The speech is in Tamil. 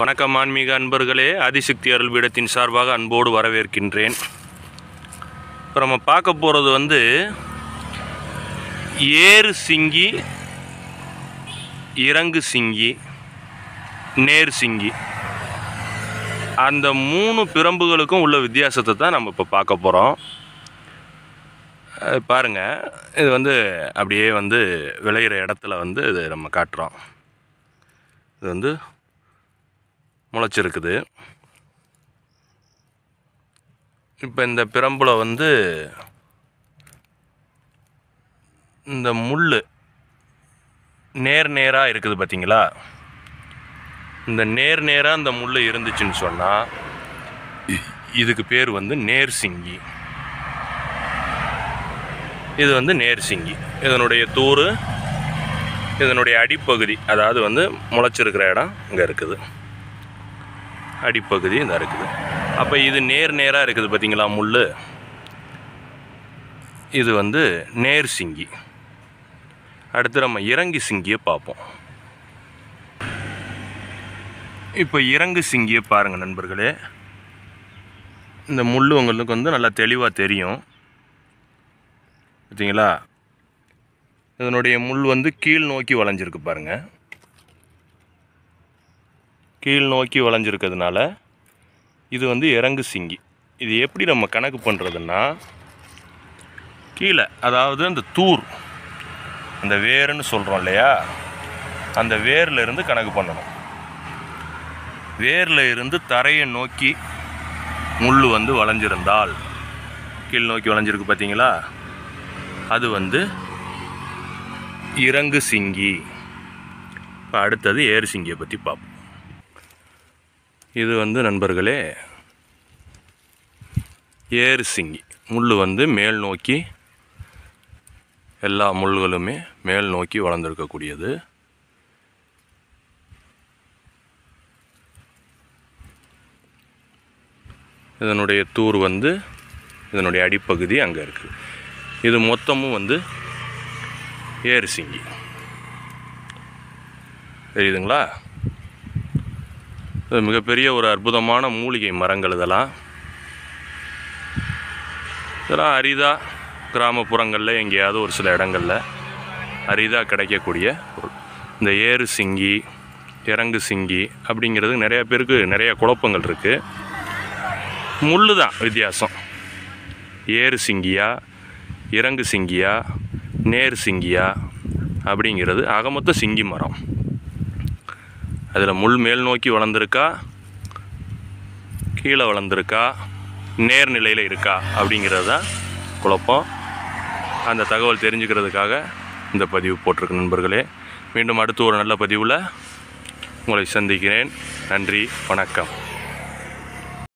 வணக்கம் ஆன்மீக அன்பர்களே ஆதிசக்தி அருள் பீடத்தின் சார்பாக அன்போடு வரவேற்கின்றேன் இப்போ நம்ம பார்க்க போகிறது வந்து ஏறு சிங்கி இறங்கு சிங்கி நேர் சிங்கி அந்த மூணு பிரம்புகளுக்கும் உள்ள வித்தியாசத்தை தான் நம்ம இப்போ பார்க்க போகிறோம் பாருங்கள் இது வந்து அப்படியே வந்து விளையிற இடத்துல வந்து இது நம்ம காட்டுறோம் இது வந்து முளைச்சிருக்குது இப்போ இந்த பிரம்பில் வந்து இந்த முள் நேர் நேராக இருக்குது பார்த்தீங்களா இந்த நேர் நேராக இந்த முள் இருந்துச்சுன்னு சொன்னால் இதுக்கு பேர் வந்து நேர் சிங்கி இது வந்து நேர் சிங்கி இதனுடைய தூர் இதனுடைய அடிப்பகுதி அதாவது வந்து முளைச்சிருக்கிற இடம் இங்கே இருக்குது அடிப்பகுதி இந்த இருக்குது அப்போ இது நேர் நேராக இருக்குது பார்த்தீங்களா முள் இது வந்து நேர் சிங்கி அடுத்து நம்ம இறங்கி சிங்கியை பார்ப்போம் இப்போ இறங்கு சிங்கியை பாருங்கள் நண்பர்களே இந்த முள் உங்களுக்கு வந்து நல்லா தெளிவாக தெரியும் பார்த்தீங்களா இதனுடைய முள் வந்து கீழ் நோக்கி வளைஞ்சிருக்கு பாருங்க கீழ் நோக்கி வளைஞ்சிருக்கிறதுனால இது வந்து இறங்கு சிங்கி இது எப்படி நம்ம கணக்கு பண்ணுறதுன்னா கீழே அதாவது அந்த தூர் அந்த வேருன்னு சொல்கிறோம் இல்லையா அந்த வேரில் இருந்து கணக்கு பண்ணணும் வேரில் இருந்து தரையை நோக்கி முள் வந்து வளைஞ்சிருந்தால் கீழ் நோக்கி வளைஞ்சிருக்கு பார்த்தீங்களா அது வந்து இறங்கு சிங்கி இப்போ அடுத்தது ஏறு சிங்கியை பற்றி பார்ப்போம் இது வந்து நண்பர்களே ஏறு சிங்கி முள் வந்து மேல் நோக்கி எல்லா முள்களுமே மேல் நோக்கி வளர்ந்துருக்கக்கூடியது இதனுடைய தூர் வந்து இதனுடைய அடிப்பகுதி அங்கே இருக்குது இது மொத்தமும் வந்து ஏறு சிங்கி தெரியுதுங்களா இது மிகப்பெரிய ஒரு அற்புதமான மூலிகை மரங்கள் இதெல்லாம் இதெல்லாம் அரிதாக கிராமப்புறங்களில் எங்கேயாவது ஒரு சில இடங்களில் அரிதாக கிடைக்கக்கூடிய பொருள் இந்த ஏறு சிங்கி இறங்கு சிங்கி அப்படிங்கிறது நிறைய பேருக்கு நிறைய குழப்பங்கள் இருக்குது முள் தான் வித்தியாசம் ஏறு சிங்கியா இறங்கு சிங்கியா நேர் சிங்கியா அப்படிங்கிறது அகமொத்த சிங்கி மரம் அதில் முள் மேல் நோக்கி வளர்ந்துருக்கா கீழே வளர்ந்துருக்கா நேர் நிலையில் இருக்கா அப்படிங்கிறது தான் குழப்பம் அந்த தகவல் தெரிஞ்சுக்கிறதுக்காக இந்த பதிவு போட்டிருக்கு நண்பர்களே மீண்டும் அடுத்து ஒரு நல்ல பதிவில் உங்களை சந்திக்கிறேன் நன்றி வணக்கம்